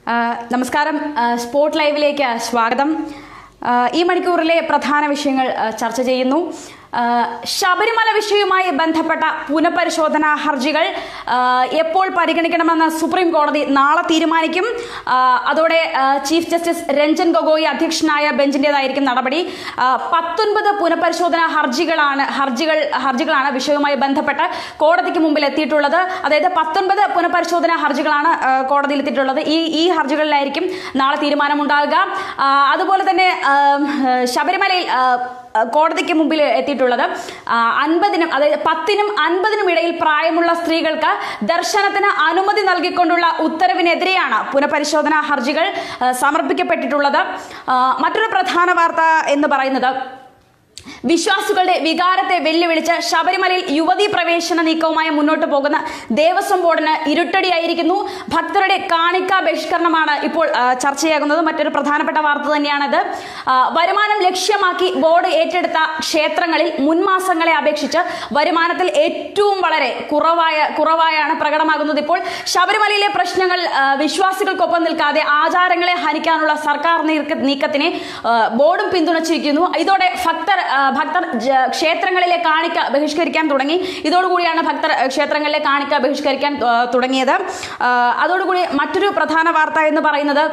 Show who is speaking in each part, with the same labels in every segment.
Speaker 1: ആ, നമസ്കാരം ആ, സ്പോട്ട് ലൈവിലേക്ക് സ്വാഗതം ആ, ഈ മണിക്കൂറിലെ പ്രധാന വിഷയങ്ങൾ ആ, ചർച്ച ചെയ്യുന്നു ആ, ശബരിമല വിഷയവുമായി ബന്ധപ്പെട്ട പുനഃപരിശോധനാ ഹർജികൾ ആ, എപ്പോൾ പരിഗണിക്കണമെന്ന് സുപ്രീം കോടതി നാളെ തീരുമാനിക്കും ആ, അതോടെ ആ, ചീഫ് ജസ്റ്റിസ് രഞ്ജൻ ഗൊഗോയി അധ്യക്ഷനായ ബെഞ്ചിന്റേതായിരിക്കും നടപടി ആ, പത്തൊൻപത് പുനഃപരിശോധനാ ഹർജികളാണ് ഹർജികൾ ഹർജികളാണ് വിഷയവുമായി ബന്ധപ്പെട്ട് കോടതിക്ക് മുമ്പിൽ എത്തിയിട്ടുള്ളത് അതായത് പത്തൊൻപത് പുനഃപരിശോധനാ ഹർജികളാണ് ആ, കോടതിയിൽ എത്തിയിട്ടുള്ളത് ഈ ഈ ഹർജികളിലായിരിക്കും നാളെ തീരുമാനമുണ്ടാകുക ആ, അതുപോലെ തന്നെ ആ, ശബരിമലയിൽ ആ, കോടതിക്ക് മുമ്പിൽ എത്തിയിട്ടുള്ളത് ആ, അൻപതിനും അതായത് പത്തിനും അൻപതിനും ഇടയിൽ പ്രായമുള്ള സ്ത്രീകൾക്ക് ദർശനത്തിന് അനുമതി നൽകിക്കൊണ്ടുള്ള ഉത്തരവിനെതിരെയാണ് പുനഃപരിശോധനാ ഹർജികൾ ആ, സമർപ്പിക്കപ്പെട്ടിട്ടുള്ളത് ആ, മറ്റൊരു പ്രധാന വാർത്ത എന്ന് പറയുന്നത് വിശ്വാസികളുടെ വികാരത്തെ വെല്ലുവിളിച്ച് ശബരിമലയിൽ യുവതീ പ്രവേശന നീക്കവുമായി മുന്നോട്ട് പോകുന്ന ദേവസ്വം ബോർഡിന് ഇരുട്ടടിയായിരിക്കുന്നു ഭക്തരുടെ കാണിക്ക ബഹിഷ്കരണമാണ് ഇപ്പോൾ ആ, ചർച്ചയാകുന്നത് മറ്റൊരു പ്രധാനപ്പെട്ട വാർത്ത തന്നെയാണത് ആ, വരുമാനം ലക്ഷ്യമാക്കി ബോർഡ് ഏറ്റെടുത്ത ക്ഷേത്രങ്ങളിൽ മുൻമാസങ്ങളെ അപേക്ഷിച്ച് വരുമാനത്തിൽ ഏറ്റവും വളരെ കുറവായ കുറവായാണ് പ്രകടമാകുന്നത് ഇപ്പോൾ ശബരിമലയിലെ പ്രശ്നങ്ങൾ ആ, വിശ്വാസികൾക്കൊപ്പം നിൽക്കാതെ ആചാരങ്ങളെ ഹനിക്കാനുള്ള സർക്കാർ നീക്ക- നീക്കത്തിനെ ആ, ബോർഡും പിന്തുണച്ചിരിക്കുന്നു ഇതോടെ ഭക്തർ ആ, ഭക്തർ ജ- ക്ഷേത്രങ്ങളിലെ കാണിക്ക ബഹിഷ്കരിക്കാൻ തുടങ്ങി ഇതോടുകൂടിയാണ് ഭക്തർ ആ, ക്ഷേത്രങ്ങളിലെ കാണിക്ക ബഹിഷ്കരിക്കാൻ ആ, തുടങ്ങിയത് ആ, അതോടുകൂടി മറ്റൊരു പ്രധാന വാർത്ത എന്ന് പറയുന്നത്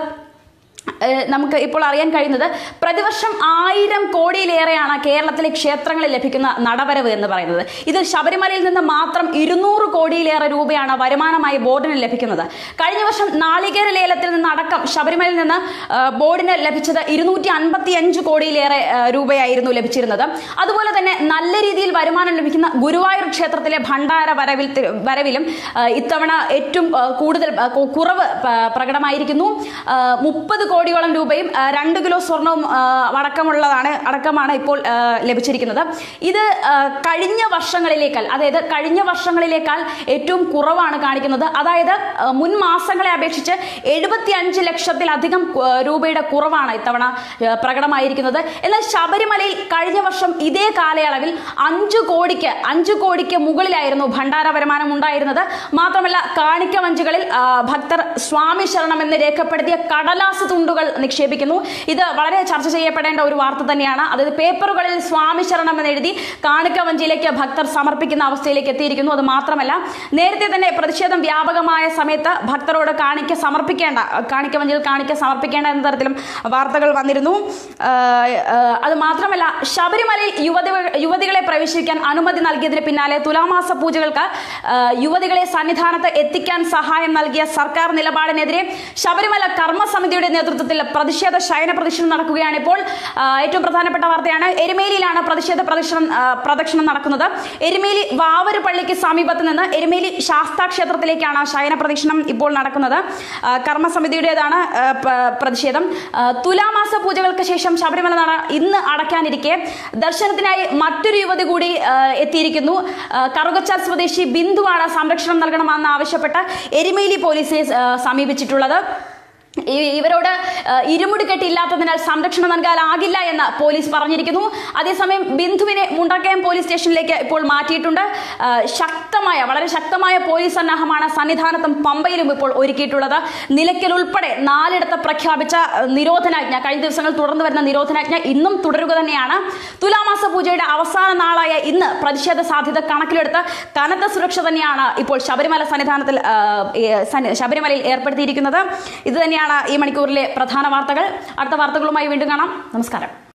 Speaker 1: ഏഹ് നമുക്ക് ഇപ്പോൾ അറിയാൻ കഴിയുന്നത് പ്രതിവർഷം ആയിരം കോടിയിലേറെയാണ് കേരളത്തിലെ ക്ഷേത്രങ്ങളിൽ ലഭിക്കുന്ന നടവരവ് എന്ന് പറയുന്നത് ഇതിൽ ശബരിമലയിൽ നിന്ന് മാത്രം ഇരുന്നൂറ് കോടിയിലേറെ രൂപയാണ് വരുമാനമായി ബോർഡിന് ലഭിക്കുന്നത് കഴിഞ്ഞ വർഷം നാളികേര ലേലത്തിൽ നിന്ന് അടക്കം ശബരിമലയിൽ നിന്ന് ഏഹ് ബോർഡിന് ലഭിച്ചത് ഇരുന്നൂറ്റി അൻപത്തി അഞ്ച് കോടിയിലേറെ ഏഹ് രൂപയായിരുന്നു ലഭിച്ചിരുന്നത് അതുപോലെ തന്നെ നല്ല രീതിയിൽ വരുമാനം ലഭിക്കുന്ന ഗുരുവായൂർ ക്ഷേത്രത്തിലെ ഭണ്ഡാര വരവിൽ വരവിലും ഏഹ് ഇത്തവണ ഏറ്റവും ഏഹ് കൂടുതൽ ഏഹ് കു- കുറവ് പ- പ്രകടമായിരിക്കുന്നു മുപ്പത് കോടിയോളം രൂപയും ആ, രണ്ട് കിലോ സ്വർണവും ആ, അടക്കമുള്ളതാണ് അടക്കമാണ് ഇപ്പോൾ ആ, ലഭിച്ചിരിക്കുന്നത് ഇത് ആ, കഴിഞ്ഞ വർഷങ്ങളിലേക്കാൾ അതായത് കഴിഞ്ഞ വർഷങ്ങളിലേക്കാൾ ഏറ്റവും കുറവാണ് കാണിക്കുന്നത് അതായത് ആ, മുൻ മാസങ്ങളെ അപേക്ഷിച്ച് എഴുപത്തി അഞ്ച് ലക്ഷത്തിലധികം ആ, രൂപയുടെ കുറവാണ് ഇത്തവണ ആ, പ്രകടമായിരിക്കുന്നത് എന്നാൽ ശബരിമലയിൽ കഴിഞ്ഞ വർഷം ഇതേ കാലയളവിൽ അഞ്ചു കോടിക്ക് അഞ്ചു കോടിക്ക് മുകളിലായിരുന്നു ഭണ്ഡാര വരുമാനം ഉണ്ടായിരുന്നത് മാത്രമല്ല കാണിക്ക വഞ്ചികളിൽ ആ, ഭക്തർ സ്വാമി ശരണം എന്ന് രേഖപ്പെടുത്തിയ കടലാസ് തുണ്ടുകൾ നിക്ഷേപിക്കുന്നു ഇത് വളരെ ചർച്ച ചെയ്യപ്പെടേണ്ട ഒരു വാർത്ത തന്നെയാണ് അതായത് പേപ്പറുകളിൽ സ്വാമി ശരണം എന്ന് എഴുതി കാണിക്ക വഞ്ചിയിലേക്ക് ഭക്തർ സമർപ്പിക്കുന്ന അവസ്ഥയിലേക്ക് എത്തിയിരിക്കുന്നു അത് മാത്രമല്ല നേരത്തെ തന്നെ പ്രതിഷേധം വ്യാപകമായ സമയത്ത് ഭക്തരോട് കാണിക്ക സമർപ്പിക്കേണ്ട കാണിക്ക വഞ്ചിയിൽ കാണിക്ക സമർപ്പിക്കേണ്ട എന്ന തരത്തിലും വാർത്തകൾ വന്നിരുന്നു ആ, ആ, അത് മാത്രമല്ല ശബരിമലയിൽ യുവതി യുവതികളെ പ്രവേശിക്കാൻ അനുമതി നൽകിയതിന് പിന്നാലെ തുലാമാസ പൂജകൾക്ക് ആ, യുവതികളെ സന്നിധാനത്ത് എത്തിക്കാൻ സഹായം നൽകിയ സർക്കാർ നിലപാടിനെതിരെ ശബരിമല കർമ്മസമിതിയുടെ നേതൃത്വത്തിൽ പ്രതിഷേധ ശയന പ്രദക്ഷിണം നടക്കുകയാണ് ഇപ്പോൾ ആ, ഏറ്റവും പ്രധാനപ്പെട്ട വാർത്തയാണ് എരുമേലിയിലാണ് പ്രതിഷേധ പ്രദക്ഷിണം ആ, പ്രദക്ഷിണം നടക്കുന്നത് എരുമേലി വാവര് പള്ളിക്ക് സമീപത്ത് നിന്ന് എരുമേലി ശാസ്താ ക്ഷേത്രത്തിലേക്കാണ് ശയന പ്രദക്ഷിണം ഇപ്പോൾ നടക്കുന്നത് ആ, കർമ്മസമിതിയുടേതാണ് ആ, പ- പ്രതിഷേധം ആ, തുലാമാസ പൂജകൾക്ക് ശേഷം ശബരിമല നട ഇന്ന് അടയ്ക്കാനിരിക്കെ ദർശനത്തിനായി മറ്റൊരു യുവതി കൂടി ആ, എത്തിയിരിക്കുന്നു ആ, കറുകച്ചാൽ സ്വദേശി ബിന്ദുവാണ് സംരക്ഷണം നൽകണമെന്ന് ആവശ്യപ്പെട്ട് എരുമേലി പോലീസിനെ ആ, സമീപിച്ചിട്ടുള്ളത് ഈ- ഇവരോട് ആ, ഇരുമുടി കെട്ടില്ലാത്തതിനാൽ സംരക്ഷണം നൽകാനാകില്ല എന്ന് പോലീസ് പറഞ്ഞിരിക്കുന്നു അതേസമയം ബിന്ദുവിനെ മുണ്ടക്കയം പോലീസ് സ്റ്റേഷനിലേക്ക് ഇപ്പോൾ മാറ്റിയിട്ടുണ്ട് ആ, ശക്തമായ വളരെ ശക്തമായ പോലീസ് സന്നാഹമാണ് സന്നിധാനത്തും പമ്പയിലും ഇപ്പോൾ ഒരുക്കിയിട്ടുള്ളത് നിലയ്ക്കൽ ഉൾപ്പെടെ നാലിടത്ത് പ്രഖ്യാപിച്ച ആ, നിരോധനാജ്ഞ കഴിഞ്ഞ ദിവസങ്ങൾ തുടർന്നു വരുന്ന നിരോധനാജ്ഞ ഇന്നും തുടരുക തന്നെയാണ് തുലാമാസ പൂജയുടെ അവസാന നാളായ ഇന്ന് പ്രതിഷേധ സാധ്യത കണക്കിലെടുത്ത് കനത്ത സുരക്ഷ തന്നെയാണ് ഇപ്പോൾ ശബരിമല സന്നിധാനത്തിൽ ആ, ഏ, സന്നി- ശബരിമലയിൽ ഏർപ്പെടുത്തിയിരിക്കുന്നത് ഇത് തന്നെയാണ് ഈ മണിക്കൂറിലെ പ്രധാന വാർത്തകൾ അടുത്ത വാർത്തകളുമായി വീണ്ടും കാണാം നമസ്കാരം